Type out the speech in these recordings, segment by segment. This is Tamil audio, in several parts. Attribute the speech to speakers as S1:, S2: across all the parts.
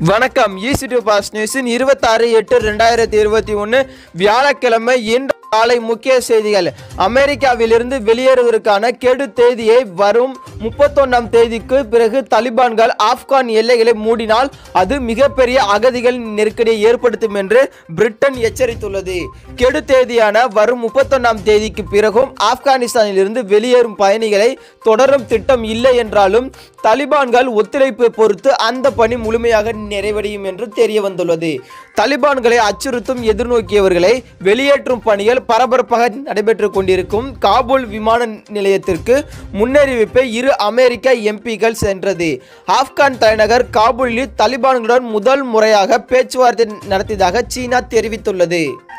S1: வணக்கம் ஈசிடி பாஸ் நியூஸின் இருபத்தாறு எட்டு ரெண்டாயிரத்தி இருபத்தி ஒன்று வியாழக்கிழமை இன்று காலை முக்கிய செய்திகள் அமெரிக்காவிலிருந்து வெளியேறுவதற்கான கெடு தேதியை வரும் முப்பத்தொன்னாம் தேதிக்கு பிறகு தலிபான்கள் ஆப்கான் எல்லைகளை மூடினால் அது மிகப்பெரிய அகதிகள் நெருக்கடியை ஏற்படுத்தும் என்று பிரிட்டன் எச்சரித்துள்ளது கெடு தேதியான வரும் முப்பத்தொன்னாம் தேதிக்கு பிறகும் ஆப்கானிஸ்தானிலிருந்து வெளியேறும் பயணிகளை தொடரும் திட்டம் இல்லை என்றாலும் தலிபான்கள் ஒத்துழைப்பை பொறுத்து அந்த பணி முழுமையாக நிறைவடையும் என்று தெரிய வந்துள்ளது தலிபான்களை அச்சுறுத்தும் எதிர்நோக்கியவர்களை வெளியேற்றும் பணிகள் பரபரப்பாக நடைபெற்றுக் கொண்டிருக்கும் காபூல் விமான நிலையத்திற்கு முன்னறிவிப்பை இரு அமெரிக்க எம்பிக்கள் சென்றது ஆப்கான் தலைநகர் காபூலில் தலிபான்களுடன் முதல் முறையாக பேச்சுவார்த்தை நடத்தியதாக சீனா தெரிவித்துள்ளது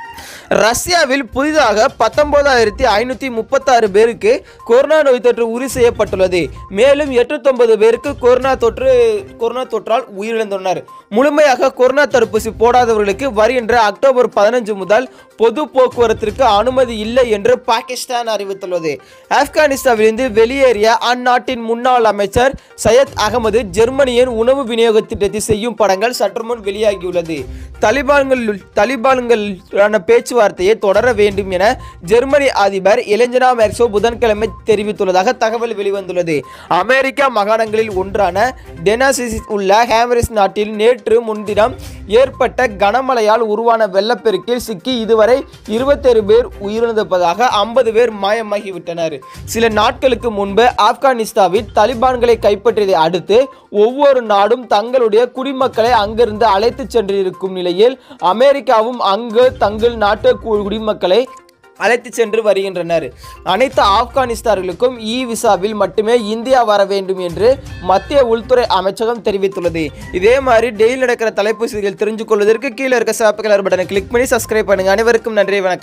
S1: ரஷ்யாவில் புதிதாக பத்தொன்பதாயிரத்தி ஐநூற்றி முப்பத்தாறு பேருக்கு கொரோனா நோய் தொற்று உறுதி செய்யப்பட்டுள்ளது மேலும் எட்நூத்தொன்பது பேருக்கு கொரோனா தொற்று கொரோனா தொற்றால் உயிரிழந்துள்ளனர் முழுமையாக கொரோனா தடுப்பூசி போடாதவர்களுக்கு வருகின்ற அக்டோபர் பதினஞ்சு முதல் பொது போக்குவரத்திற்கு அனுமதி இல்லை என்று பாகிஸ்தான் அறிவித்துள்ளது ஆப்கானிஸ்தானிலிருந்து வெளியேறிய அந்நாட்டின் முன்னாள் அமைச்சர் சையத் அகமது ஜெர்மனியின் உணவு விநியோக திட்டத்தை செய்யும் படங்கள் சற்று முன் வெளியாகியுள்ளது தலிபான்கள் தலிபான்களுக்கான பேச்சுவார்த்தையை தொடர வேண்டும் என ஜெர்மனி அதிபர் எலெஞ்சனா மெர்சோ புதன்கிழமை தெரிவித்துள்ளதாக தகவல் வெளிவந்துள்ளது அமெரிக்கா மாகாணங்களில் ஒன்றான டெனாசிஸ் உள்ள ஹேமரிஸ் நாட்டில் நேற்று முன்தினம் ஏற்பட்ட கனமழையால் உருவான வெள்ளப்பெருக்கில் சிக்கி இதுவரை இருபத்தேழு பேர் உயிரிழந்திருப்பதாக ஐம்பது பேர் மாயமாகிவிட்டனர் சில நாட்களுக்கு முன்பு ஆப்கானிஸ்தாவில் தலிபான்களை கைப்பற்றியதை அடுத்து ஒவ்வொரு நாடும் தங்களுடைய குடிமக்களை அங்கிருந்து அழைத்து சென்றிருக்கும் நிலையில் அமெரிக்காவும் அங்கு தங்கள் நாட்டு கு- குடிமக்களை அழைத்து சென்று வருகின்றனர் அனைத்து ஆப்கானிஸ்தார்களுக்கும் இ விசாவில் மட்டுமே இந்தியா வர வேண்டும் என்று மத்திய உள்துறை அமைச்சகம் தெரிவித்துள்ளது இதே மாதிரி டெய்லி நடக்கிற தலைப்பு செய்திகள் தெரிஞ்சு கொள்வதற்கு கீழே இருக்க சாப்பு கலர் பட்டனை கிளிக் பண்ணி சப்ஸ்கிரைப் பண்ணுங்க அனைவருக்கும் நன்றி வணக்கம்